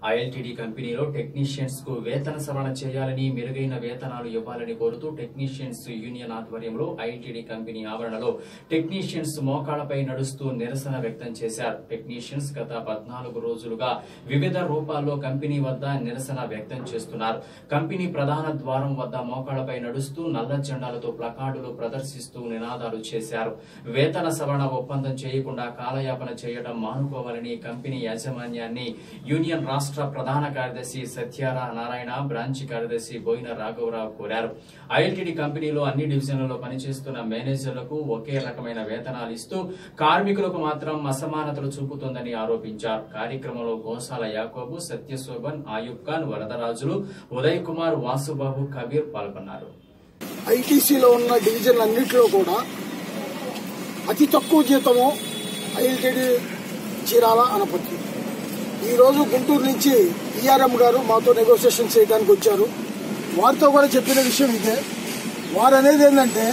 ILTD కంపెనీలో technicians కు వేతన సవరణ చేయాలని మెరుగైన వేతనాలు ఇవ్వాలని కోరుతూ టెక్నీషియన్స్ యూనియన్ ఆధ్వర్యంలో ఐఎల్టీడీ కంపెనీ ఆవరణలో టెక్నీషియన్స్ మోకాళ్లపై నడుస్తూ నిరసన వ్యక్తం చేశారు టెక్నీషియన్స్ గత పద్నాలుగు రోజులుగా వివిధ రూపాల్లో కంపెనీ వద్ద నిరసన వ్యక్తం చేస్తున్నారు కంపెనీ ప్రధాన ద్వారం వద్ద మోకాళ్లపై నడుస్తూ నల్ల జెండాలతో ప్లకార్డులు ప్రదర్శిస్తూ నినాదాలు చేశారు వేతన సవరణ ఒప్పందం చేయకుండా కాలయాపన చేయడం మానుకోవాలని కంపెనీ యాజమాన్యాన్ని యూనియన్ రాష్ట్ర ప్రధాన కార్యదర్శి సత్యార నారాయణ బ్రాంచ్ కార్యదర్శి బోయిన రాఘవరావు కోరారు ఐఎల్టీడీ కంపెనీలో అన్ని డివిజన్లలో పనిచేస్తున్న మేనేజర్లకు ఒకే రకమైన వేతనాలు ఇస్తూ కార్మికులకు మాత్రం అసమానతలు చూపుతోందని ఆరోపించారు కార్యక్రమంలో గోసాల యాకోబు సత్యశోభన్ ఆయుబ్ ఖాన్ వరదరాజులు ఉదయ్ కుమార్ వాసుబాబు కబీర్ పాల్గొన్నారు ఐటీసీలో ఉన్న డివిజన్ అన్నింటిలో కూడా అతి తక్కువ జీతము ఐఎల్టీడీ చీరాల అనపత్తి ఈరోజు గుంటూరు నుంచి ఈఆర్ఎం గారు మాతో నెగోసియేషన్ చేయడానికి వచ్చారు వారితో కూడా చెప్పిన విషయం ఇదే వారు అనేది ఏంటంటే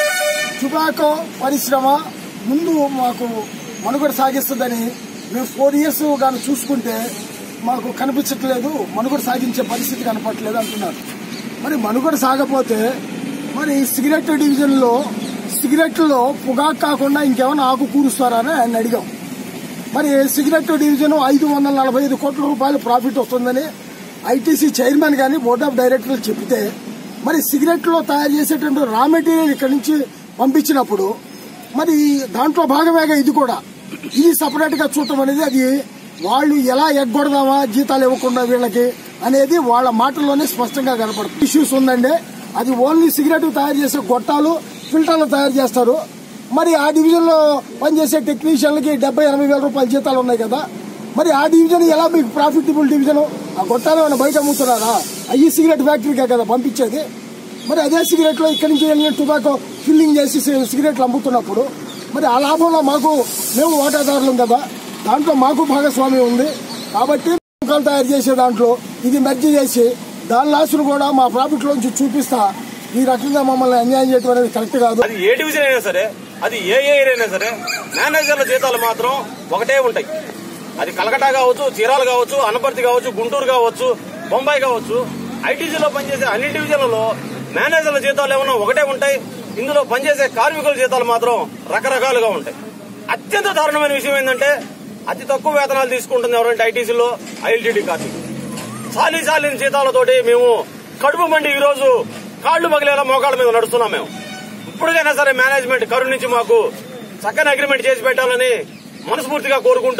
టుబాకో పరిశ్రమ ముందు మాకు మనుగడ సాగిస్తుందని మేము ఫోర్ ఇయర్స్ కానీ చూసుకుంటే మాకు కనిపించట్లేదు మనుగడ సాగించే పరిస్థితి కనపట్లేదు అంటున్నారు మరి మనుగడ సాగపోతే మరి సిగరెట్ డివిజన్లో సిగరెట్లో పొగాకు కాకుండా ఇంకేమైనా ఆకు కూరుస్తారా అని ఆయన అడిగాం మరి సిగరెట్ డివిజన్ ఐదు వందల నలభై ఐదు కోట్ల రూపాయలు ప్రాఫిట్ వస్తుందని ఐటీసీ చైర్మన్ గాని బోర్డ్ ఆఫ్ డైరెక్టర్లు చెప్తే మరి సిగరెట్లో తయారు చేసేటువంటి రా మెటీరియల్ ఇక్కడి నుంచి పంపించినప్పుడు మరి దాంట్లో భాగమేగా ఇది కూడా ఇది సపరేట్ గా చూడటం అనేది అది వాళ్ళు ఎలా ఎగ్గొడదామా జీతాలు ఇవ్వకుండా వీళ్ళకి అనేది వాళ్ళ మాటల్లోనే స్పష్టంగా కనపడుతుంది ఇష్యూస్ ఉందండి అది ఓన్లీ సిగరెట్ తయారు చేసే గొట్టాలు ఫిల్టర్లు తయారు చేస్తారు మరి ఆ డివిజన్ లో పనిచేసే టెక్నీషియన్లకి డెబ్బై ఎనభై వేల రూపాయల జీతాలు ఉన్నాయి కదా మరి ఆ డివిజన్ ఎలా మీకు ప్రాఫిటబుల్ డివిజన్ ఆ గొట్టాలు ఏమైనా బయట అమ్ముతున్నారా అయ్యి సిగరెట్ ఫ్యాక్టరీకే కదా పంపించేది మరి అదే సిగరెట్ లో ఇక్కడి నుంచి వెళ్ళిన టొబాకో ఫిల్లింగ్ చేసి సి- సిగరెట్లు అమ్ముతున్నప్పుడు మరి ఆ లాభంలో మాకు మేము వాటాదారులం కదా దాంట్లో మాకు భాగస్వామ్యం ఉంది కాబట్టి ముఖాలు తయారు చేసే దాంట్లో ఇది మెర్జ్ చేసి దాని లాసును కూడా మా ప్రాఫిట్ లోంచి చూపిస్తా ఈ రకంగా మమ్మల్ని అన్యాయం చేయడం అనేది కరెక్ట్ కాదు అది ఏ డివిజన్ అయినా సరే అది ఏ ఏ ఏరియా అయినా సరే మేనేజర్ల జీతాలు మాత్రం ఒకటే ఉంటాయి అది కలకటా కావచ్చు చీరాలు కావచ్చు అనపర్తి కావచ్చు గుంటూరు కావచ్చు బొంబాయి కావచ్చు ఐటీసీలో పనిచేసే అన్ని డివిజన్లలో మేనేజర్ల జీతాలు ఏమన్నా ఒకటే ఉంటాయి ఇందులో పనిచేసే కార్మికుల జీతాలు మాత్రం రకరకాలుగా ఉంటాయి అత్యంత దారుణమైన విషయం ఏంటంటే అతి తక్కువ వేతనాలు తీసుకుంటుంది ఎవరంటే ఐటీసీలో ఐఎల్టీడీ కార్మికులు చాలీ చాలిన జీతాలతోటి మేము కడుపు మండి ఈ రోజు కాళ్లు పగిలేలా మోకాళ్ళ మీద నడుస్తున్నాం మేము ఇప్పటికైనా సరే మేనేజ్మెంట్ కరుణించి మాకు చక్కని అగ్రిమెంట్ చేసి పెట్టాలని మనస్ఫూర్తిగా కోరుకుంటూ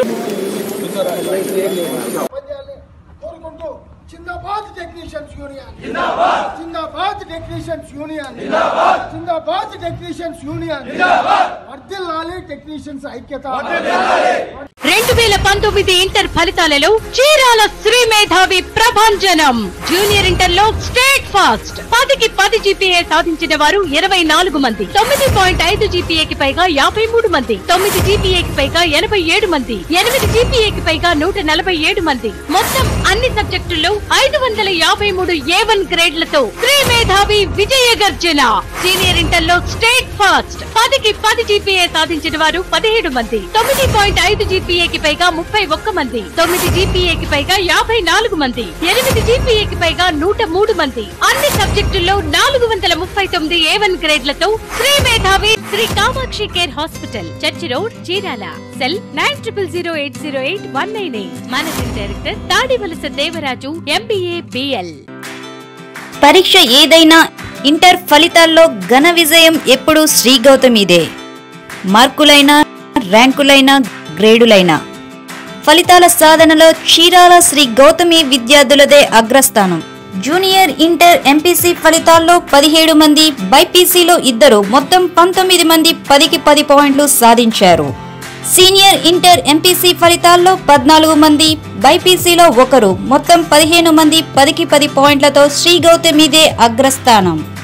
పనిచేయాలని కోరుకుంటూ జిందాబాద్ టెక్నీషియన్స్ యూనియన్ జిందాబాద్ జిందాబాద్ టెక్నీషియన్స్ యూనియన్ జిందాబాద్ జిందాబాద్ టెక్నీషియన్స్ యూనియన్ జిందాబాద్ వర్ధిల్లాలి టెక్నీషియన్స్ ఐక్యత రెండు వేల పంతొమ్మిది ఇంటర్ ఫలితాలలో చీరాల శ్రీ మేధావి ప్రభంజనం జూనియర్ ఇంటర్ లో స్టేట్ ఫాస్ట్ పదికి పది జీపీఏ సాధించిన వారు ఇరవై నాలుగు మంది తొమ్మిది పాయింట్ ఐదు జీపీఏకి పైగా యాభై మూడు మంది తొమ్మిది జీపీఏకి పైగా ఎనభై ఏడు మంది ఎనిమిది జీపీఏకి పైగా నూట నలభై ఏడు మంది మొత్తం అన్ని సబ్జెక్టుల్లో ఐదు వందల యాభై మూడు ఏ వన్ గ్రేడ్లతో శ్రీ మేధావి విజయ గర్జన సీనియర్ ఇంటర్ లో స్టేట్ ఫాస్ట్ పదికి పది జీపీఏ సాధించిన వారు పదిహేడు మంది తొమ్మిది పాయింట్ ఐదు జీపీఏకి పైగా ముప్పై ఒక్క మంది తొమ్మిది జీపీఏకి పైగా యాభై నాలుగు మంది ఎనిమిది జీపీఏకి పైగా నూట మూడు మంది అన్ని సబ్జెక్టుల్లో నాలుగు వందల ముప్పై తొమ్మిది ఏ వన్ గ్రేడ్లతో Sri Medhavi Sri Kamakshi care hospital church road Chirala cell nine triple zero eight zero eight one nine eight managing director Tadivalasa Devaraju MBA BL పరీక్ష ఏదైనా ఇంటర్ ఫలితాల్లో ఘన విజయం ఎప్పుడూ శ్రీ గౌతమిదే మార్కులైనా ర్యాంకులైనా గ్రేడులైనా ఫలితాల సాధనలో చీరాల శ్రీ గౌతమి విద్యార్థులదే అగ్రస్థానం జూనియర్ ఇంటర్ ఎంపీసీ ఫలితాల్లో పదిహేడు మంది బైపీసీలో ఇద్దరు మొత్తం పంతొమ్మిది మంది పదికి పది పాయింట్లు సాధించారు సీనియర్ ఇంటర్ ఎంపీసీ ఫలితాల్లో పద్నాలుగు మంది బైపీసీలో ఒకరు మొత్తం పదిహేను మంది పదికి పది పాయింట్లతో శ్రీ గౌతమిదే అగ్రస్థానం